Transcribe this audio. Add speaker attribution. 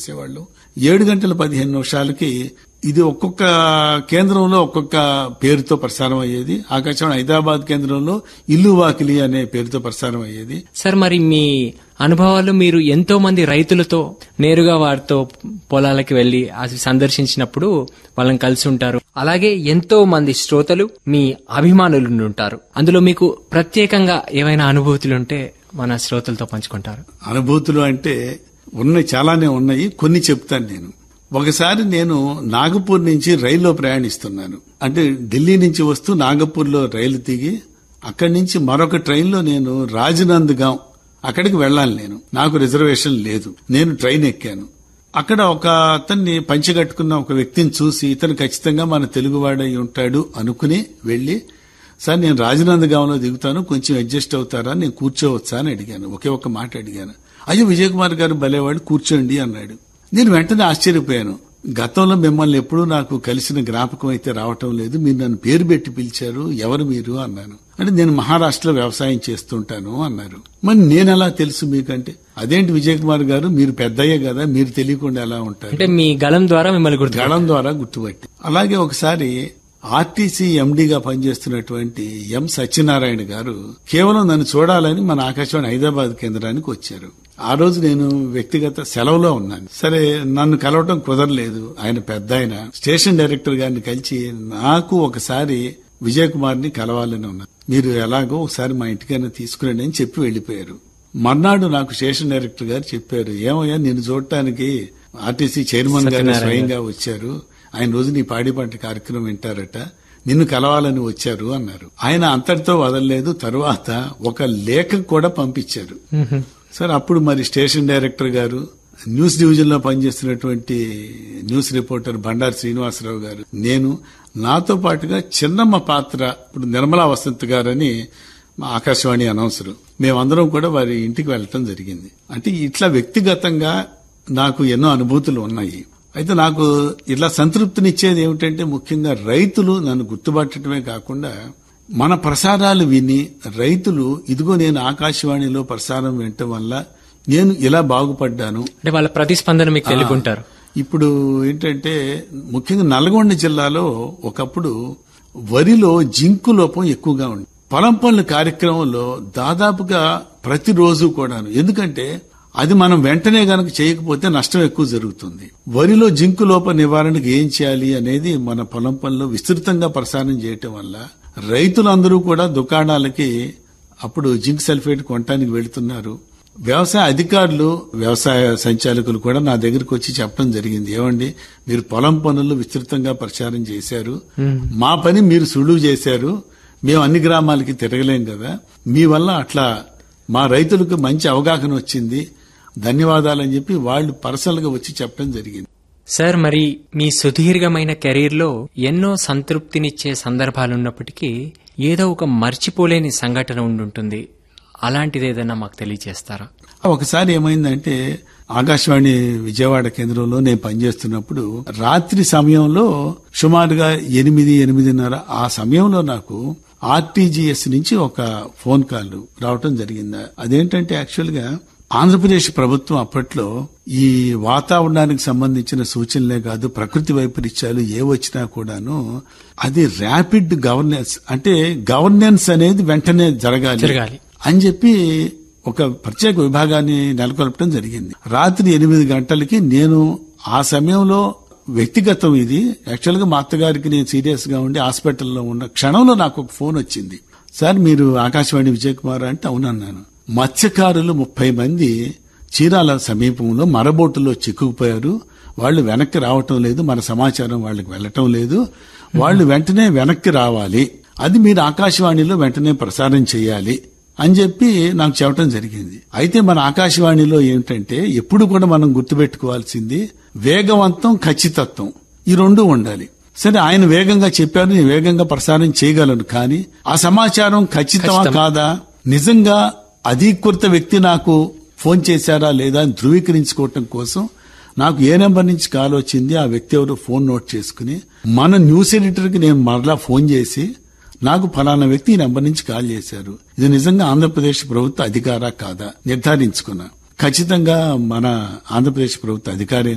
Speaker 1: చేసేవాళ్ళు ఏడు గంటల పదిహేను నిమిషాలకి ఇది ఒక్కొక్క కేంద్రంలో ఒక్కొక్క పేరుతో ప్రసారం అయ్యేది ఆకాశవాణి హైదరాబాద్ కేంద్రంలో ఇల్లు వాకిలి అనే పేరుతో ప్రసారం అయ్యేది
Speaker 2: సార్ మరి మీ అనుభవాలు మీరు ఎంతో మంది రైతులతో నేరుగా వారితో పొలాలకి వెళ్లి అది సందర్శించినప్పుడు వాళ్ళని కలిసి ఉంటారు అలాగే ఎంతో మంది శ్రోతలు మీ అభిమానులు ఉంటారు అందులో మీకు ప్రత్యేకంగా ఏవైనా అనుభూతులు ఉంటే మన శ్రోతలతో పంచుకుంటారు
Speaker 1: అనుభూతులు అంటే ఉన్నాయి చాలానే ఉన్నాయి కొన్ని చెప్తాను నేను ఒకసారి నేను నాగపూర్ నుంచి రైల్లో ప్రయాణిస్తున్నాను అంటే ఢిల్లీ నుంచి వస్తూ నాగపూర్లో రైలు దిగి అక్కడి నుంచి మరొక ట్రైన్లో నేను రాజనందగాం అక్కడికి వెళ్ళాలి నేను నాకు రిజర్వేషన్ లేదు నేను ట్రైన్ ఎక్కాను అక్కడ ఒక అతన్ని పంచగట్టుకున్న ఒక వ్యక్తిని చూసి ఇతను ఖచ్చితంగా మన తెలుగువాడై ఉంటాడు అనుకుని వెళ్లి సార్ నేను రాజనందగాంలో దిగుతాను కొంచెం అడ్జస్ట్ అవుతారా నేను కూర్చోవచ్చా అని అడిగాను ఒకే ఒక్క మాట అడిగాను అయ్యో విజయ్ కుమార్ గారు భలేవాడు కూర్చోండి అన్నాడు నేను వెంటనే ఆశ్చర్యపోయాను గతంలో మిమ్మల్ని ఎప్పుడూ నాకు కలిసిన జ్ఞాపకం అయితే రావటం లేదు మీరు నన్ను పేరు పెట్టి పిలిచారు ఎవరు మీరు అన్నాను అంటే నేను మహారాష్ట్రలో వ్యవసాయం చేస్తుంటాను అన్నారు మరి నేను ఎలా తెలుసు మీకంటే అదేంటి విజయ్ కుమార్ గారు మీరు పెద్దయ్యే కదా మీరు తెలియకుండా ఎలా ఉంటారు
Speaker 2: అంటే మీ గలం ద్వారా మిమ్మల్ని గుర్తు
Speaker 1: గళం ద్వారా గుర్తుపట్టి అలాగే ఒకసారి ఆర్టీసీ ఎండీగా పనిచేస్తున్నటువంటి ఎం సత్యనారాయణ గారు కేవలం నన్ను చూడాలని మన ఆకాశవాణి హైదరాబాద్ కేంద్రానికి వచ్చారు ఆ రోజు నేను వ్యక్తిగత సెలవులో ఉన్నాను సరే నన్ను కలవటం కుదరలేదు ఆయన పెద్ద ఆయన స్టేషన్ డైరెక్టర్ గారిని కలిసి నాకు ఒకసారి విజయ్ కుమార్ ని కలవాలని ఉన్నారు మీరు ఎలాగో ఒకసారి మా ఇంటికైనా తీసుకురండి అని చెప్పి వెళ్లిపోయారు మర్నాడు నాకు స్టేషన్ డైరెక్టర్ గారు చెప్పారు ఏమయ్యా నిన్ను చూడటానికి ఆర్టీసీ చైర్మన్ గారు స్వయంగా వచ్చారు ఆయన రోజు నీ పాడి పంట కార్యక్రమం వింటారట నిన్ను కలవాలని వచ్చారు అన్నారు ఆయన అంతటితో వదలలేదు తరువాత ఒక లేఖ కూడా పంపించారు సార్ అప్పుడు మరి స్టేషన్ డైరెక్టర్ గారు న్యూస్ డివిజన్ లో పనిచేస్తున్నటువంటి న్యూస్ రిపోర్టర్ బండారు శ్రీనివాసరావు గారు నేను నాతో పాటుగా చిన్నమ్మ పాత్ర ఇప్పుడు నిర్మలా వసంత్ గారని మా ఆకాశవాణి అనౌన్సర్ మేమందరం కూడా వారి ఇంటికి వెళ్ళటం జరిగింది అంటే ఇట్లా వ్యక్తిగతంగా నాకు ఎన్నో అనుభూతులు ఉన్నాయి అయితే నాకు ఇట్లా సంతృప్తినిచ్చేది ఏమిటంటే ముఖ్యంగా రైతులు నన్ను గుర్తుపట్టడమే కాకుండా మన ప్రసారాలు విని రైతులు ఇదిగో నేను ఆకాశవాణిలో ప్రసారం వినటం వల్ల నేను ఇలా బాగుపడ్డాను
Speaker 2: అంటే వాళ్ళ ప్రతిస్పందన మీకు తెలుగుంటారు
Speaker 1: ఇప్పుడు ఏంటంటే ముఖ్యంగా నల్గొండ జిల్లాలో ఒకప్పుడు వరిలో జింకు లోపం ఎక్కువగా ఉంది పొలం పనుల కార్యక్రమంలో దాదాపుగా ప్రతిరోజు కూడాను ఎందుకంటే అది మనం వెంటనే గనక చేయకపోతే నష్టం ఎక్కువ జరుగుతుంది వరిలో జింకు లోప నివారణకు ఏం చేయాలి అనేది మన పొలం పనులు విస్తృతంగా ప్రసారం చేయటం వల్ల రైతులందరూ కూడా దుకాణాలకి అప్పుడు జింక్ సల్ఫేట్ కొనటానికి వెళుతున్నారు వ్యవసాయ అధికారులు వ్యవసాయ సంచాలకులు కూడా నా దగ్గరకు వచ్చి చెప్పడం జరిగింది ఏమండి మీరు పొలం పనులు విస్తృతంగా ప్రచారం చేశారు మా పని మీరు సులువు చేశారు మేము అన్ని గ్రామాలకి తిరగలేం కదా మీ వల్ల అట్లా మా రైతులకు మంచి అవగాహన వచ్చింది ధన్యవాదాలని చెప్పి వాళ్ళు పర్సనల్ గా వచ్చి చెప్పడం జరిగింది
Speaker 2: సార్ మరి మీ సుదీర్ఘమైన కెరీర్లో ఎన్నో సంతృప్తినిచ్చే సందర్భాలున్నప్పటికీ ఏదో ఒక మర్చిపోలేని సంఘటన ఉండుంటుంది అలాంటిది ఏదైనా మాకు తెలియజేస్తారా
Speaker 1: ఒకసారి ఏమైందంటే ఆకాశవాణి విజయవాడ కేంద్రంలో నేను పనిచేస్తున్నప్పుడు రాత్రి సమయంలో సుమారుగా ఎనిమిది ఎనిమిదిన్నర ఆ సమయంలో నాకు ఆర్టీజీఎస్ నుంచి ఒక ఫోన్ కాల్ రావటం జరిగింది అదేంటంటే యాక్చువల్ గా ఆంధ్రప్రదేశ్ ప్రభుత్వం అప్పట్లో ఈ వాతావరణానికి సంబంధించిన సూచనలే కాదు ప్రకృతి వైపరీత్యాలు ఏ వచ్చినా కూడాను అది ర్యాపిడ్ గవర్నెన్స్ అంటే గవర్నెన్స్ అనేది వెంటనే జరగాలి
Speaker 2: జరగాలి.
Speaker 1: అని చెప్పి ఒక ప్రత్యేక విభాగాన్ని నెలకొల్పడం జరిగింది రాత్రి ఎనిమిది గంటలకి నేను ఆ సమయంలో వ్యక్తిగతం ఇది యాక్చువల్ గా మా అత్తగారికి నేను సీరియస్ గా ఉండి హాస్పిటల్లో ఉన్న క్షణంలో నాకు ఒక ఫోన్ వచ్చింది సార్ మీరు ఆకాశవాణి విజయ్ కుమార్ అంటే అవునన్నాను మత్స్యకారులు ముప్పై మంది చీరాల సమీపంలో మరబోటులో చిక్కుకుపోయారు వాళ్ళు వెనక్కి రావటం లేదు మన సమాచారం వాళ్ళకి వెళ్ళటం లేదు వాళ్ళు వెంటనే వెనక్కి రావాలి అది మీరు ఆకాశవాణిలో వెంటనే ప్రసారం చేయాలి అని చెప్పి నాకు చెప్పడం జరిగింది అయితే మన ఆకాశవాణిలో ఏమిటంటే ఎప్పుడు కూడా మనం గుర్తుపెట్టుకోవాల్సింది వేగవంతం ఖచ్చితత్వం ఈ రెండు ఉండాలి సరే ఆయన వేగంగా చెప్పారు నేను వేగంగా ప్రసారం చేయగలను కానీ ఆ సమాచారం ఖచ్చితమా కాదా నిజంగా అధీకృత వ్యక్తి నాకు ఫోన్ చేశారా లేదా అని ధృవీకరించుకోవటం కోసం నాకు ఏ నెంబర్ నుంచి కాల్ వచ్చింది ఆ వ్యక్తి ఎవరు ఫోన్ నోట్ చేసుకుని మన న్యూస్ ఎడిటర్కి నేను మరలా ఫోన్ చేసి నాకు ఫలానా వ్యక్తి ఈ నెంబర్ నుంచి కాల్ చేశారు ఇది నిజంగా ఆంధ్రప్రదేశ్ ప్రభుత్వ అధికారా కాదా నిర్ధారించుకున్నా ఖచ్చితంగా మన ఆంధ్రప్రదేశ్ ప్రభుత్వ అధికారి